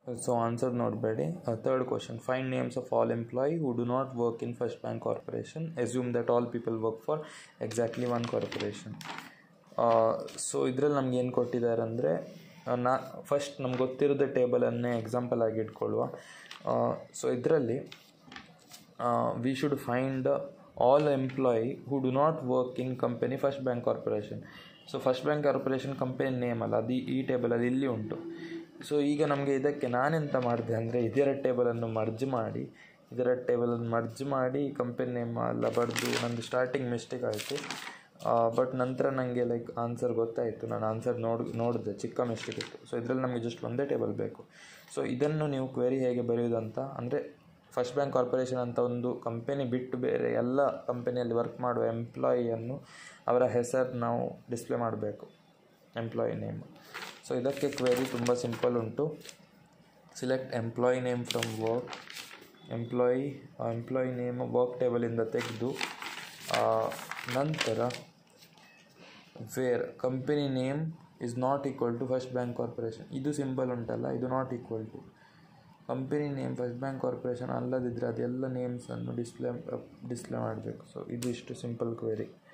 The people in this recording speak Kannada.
ಸೊ ಆನ್ಸರ್ ನೋಡಬೇಡಿ third question find names of all employee who do not work in first bank corporation assume that all people work for exactly one corporation so ಇದರಲ್ಲಿ ನಮ್ಗೆ ಏನು ಕೊಟ್ಟಿದ್ದಾರೆ ಅಂದರೆ ನಾ ಫಸ್ಟ್ ನಮ್ಗೆ ಗೊತ್ತಿರೋದ ಟೇಬಲನ್ನೇ ಎಕ್ಸಾಂಪಲ್ ಆಗಿ ಇಟ್ಕೊಳ್ಳುವ ಸೊ ಇದರಲ್ಲಿ we should find all employee who do not work in company first bank corporation so first bank corporation company name ಅಲ್ಲ ಅದು ಈ ಟೇಬಲಲ್ಲಿ ಇಲ್ಲಿ ಉಂಟು ಸೊ ಈಗ ನಮಗೆ ಇದಕ್ಕೆ ನಾನೆಂತ ಮಾಡಿದೆ ಅಂದರೆ ಇದರ ಟೇಬಲನ್ನು ಮರ್ಜ್ ಮಾಡಿ ಇದರ ಟೇಬಲನ್ನು ಮರ್ಜ್ ಮಾಡಿ ಕಂಪನಿ ನೇಮ್ ಎಲ್ಲ ಬರೆದು ನಂದು ಸ್ಟಾರ್ಟಿಂಗ್ ಮಿಸ್ಟೇಕ್ ಆಯಿತು ಬಟ್ ನಂತರ ನನಗೆ ಲೈಕ್ ಆನ್ಸರ್ ಗೊತ್ತಾಯಿತು ನಾನು ಆನ್ಸರ್ ನೋಡಿ ನೋಡಿದೆ ಚಿಕ್ಕ ಮಿಸ್ಟೇಕ್ ಇತ್ತು ಸೊ ಇದರಲ್ಲಿ ನಮಗೆ ಜಸ್ಟ್ ಒಂದೇ ಟೇಬಲ್ ಬೇಕು ಸೊ ಇದನ್ನು ನೀವು ಕ್ವೆರಿ ಹೇಗೆ ಬರೆಯೋದಂತ ಅಂದರೆ ಫಸ್ಟ್ ಬ್ಯಾಂಕ್ ಕಾರ್ಪೊರೇಷನ್ ಅಂತ ಒಂದು ಕಂಪನಿ ಬಿಟ್ಟು ಬೇರೆ ಎಲ್ಲ ಕಂಪನಿಯಲ್ಲಿ ವರ್ಕ್ ಮಾಡುವ ಎಂಪ್ಲಾಯಿಯನ್ನು ಅವರ ಹೆಸರು ನಾವು ಡಿಸ್ಪ್ಲೇ ಮಾಡಬೇಕು ಎಂಪ್ಲಾಯಿ ನೇಮ್ ಸೊ ಇದಕ್ಕೆ ಕ್ವೆರಿ ತುಂಬ ಸಿಂಪಲ್ ಉಂಟು select employee name from work employee employee name work ಟೇಬಲಿಂದ ತೆಗೆದು ನಂತರ where company name is not equal to first bank corporation ಇದು ಸಿಂಪಲ್ ಉಂಟಲ್ಲ ಇದು not equal to company name first bank corporation ಅಲ್ಲದಿದ್ದರೆ ಅದೆಲ್ಲ ನೇಮ್ಸನ್ನು ಡಿಸ್ಪ್ಲೇ ಡಿಸ್ಪ್ಲೇ ಮಾಡಬೇಕು ಸೊ ಇದು ಇಷ್ಟು ಸಿಂಪಲ್ ಕ್ವೆರಿ